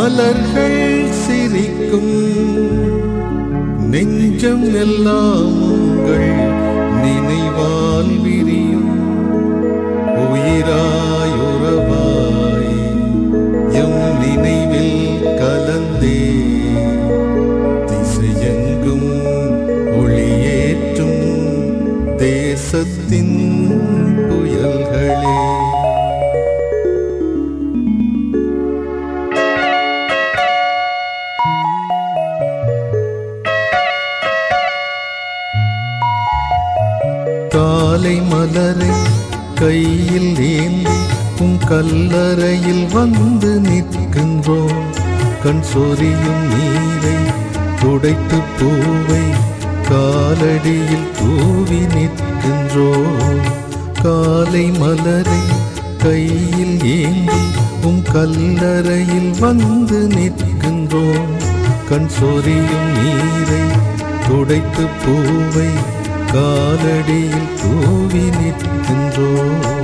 மலர்கள் சிரிக்கும் நெஞ்சம் எல்லாம் உங்கள் நினைவால் விரியும் உயிராய் உறவாய் எம் நினைவில் கலந்தே திசையெங்கும் ஒளியேற்றும் தேசத்தின் புயல்களே காலை மலரை கையில் ஏந்தி உம் கல்லறையில் வந்து நிற்கின்றோம் கண் சொரியும் நீரை துடைத்து பூவை காலடியில் தூவி நிற்கின்றோம் காலை மலரை கையில் ஏந்தி உம் கல்லறையில் வந்து நிற்கின்றோம் கண் சொரியும் நீரை துடைத்து பூவை காலடியில் தூவி நிற்கின்றோம்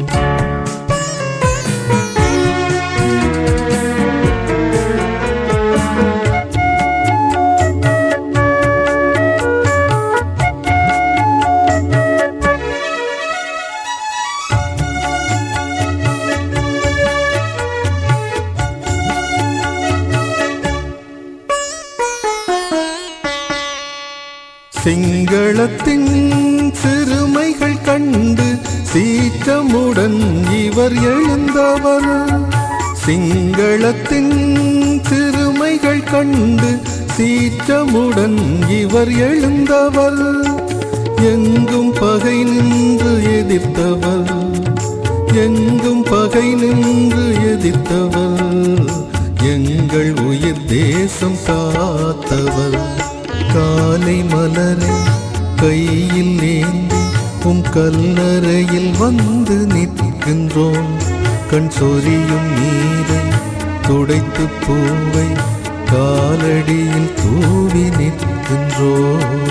சிங்களத்தின் சிறுமைகள் கண்டு சீற்றமுடன் இவர் எழுந்தவர் சிங்களத்தின் சிறுமைகள் கண்டு சீற்றமுடன் இவர் எழுந்தவர் எங்கும் பகை நின்று எதிர்த்தவர் எங்கும் பகை நின்று எதிர்த்தவர் எங்கள் உயிர் தேசம் காத்தவர் காலை மலரை கையில் ஏந்தி உம் கல்லறையில் வந்து நிற்கின்றோம் கண் சொரியும் நீரை துடைத்து பூவை காலடியில் தூவி நிற்கின்றோம்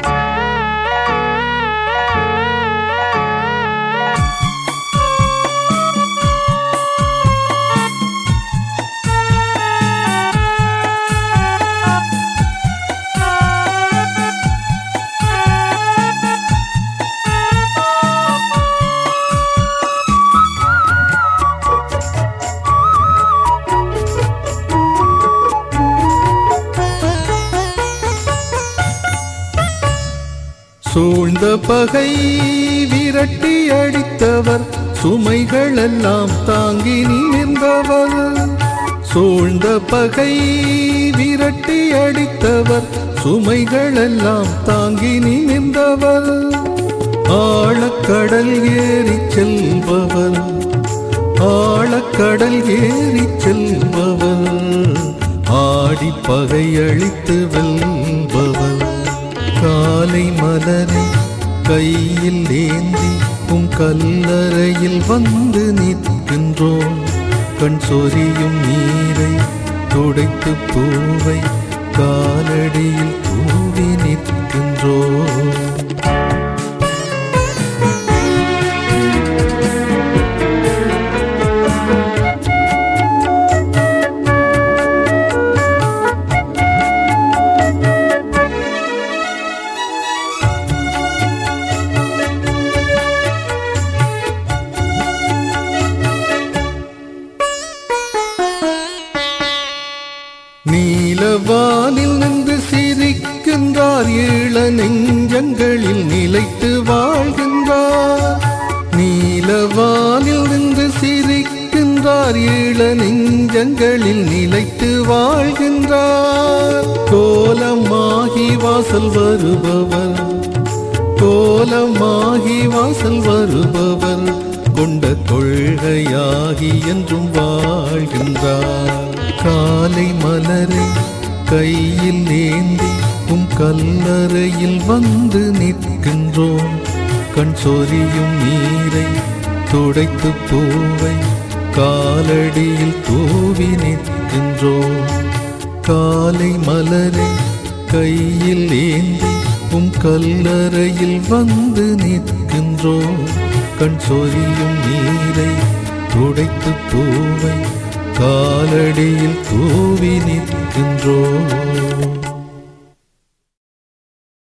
சூழ்ந்த பகை விரட்டி அடித்தவர் சுமைகளெல்லாம் தாங்கி நின்றவர் சூழ்ந்த பகை விரட்டி அடித்தவர் சுமைகளெல்லாம் தாங்கி நின்றவர் ஆழக்கடல் ஏறி செல்பவர் ஆழக்கடல் ஏறி செல்பவர் ஆடி பகை அழித்து வெல்பவர் காலை மலரை கையில் ஏந்தி உம் கல்லறையில் வந்து நிற்கின்றோம் கண் சொரியும் நீரை துடைத்து பூவை காலடியில் தூவி நிற்கின்றோம் நீலவானில் நின்று சிரிக்கின்றார் ஈழ நெஞ்சங்களில் நிலைத்து வாழ்கின்றார் நீலவானில் நின்று சிரிக்கின்றார் ஈழ நெஞ்சங்களில் நிலைத்து வாழ்கின்றார் கோலமாகி வாசல் வருபவர் கோலமாகி வாசல் வருபவர் கொண்ட கொள்கையாகி என்றும் வாழ்கின்றார் காலை மலரை கையில் ஏந்தி உம் கல்லறையில் வந்து நிற்கின்றோம் கண் சொரியும் நீரை துடைத்து பூவை காலடியில் தூவி நிற்கின்றோம் காலை மலரை கையில் ஏந்தி உம் கல்லறையில் வந்து நிற்கின்றோம் கண் சொரியும் நீரை துடைத்து பூவை காலடியில் தூவி நிற்கின்றோம்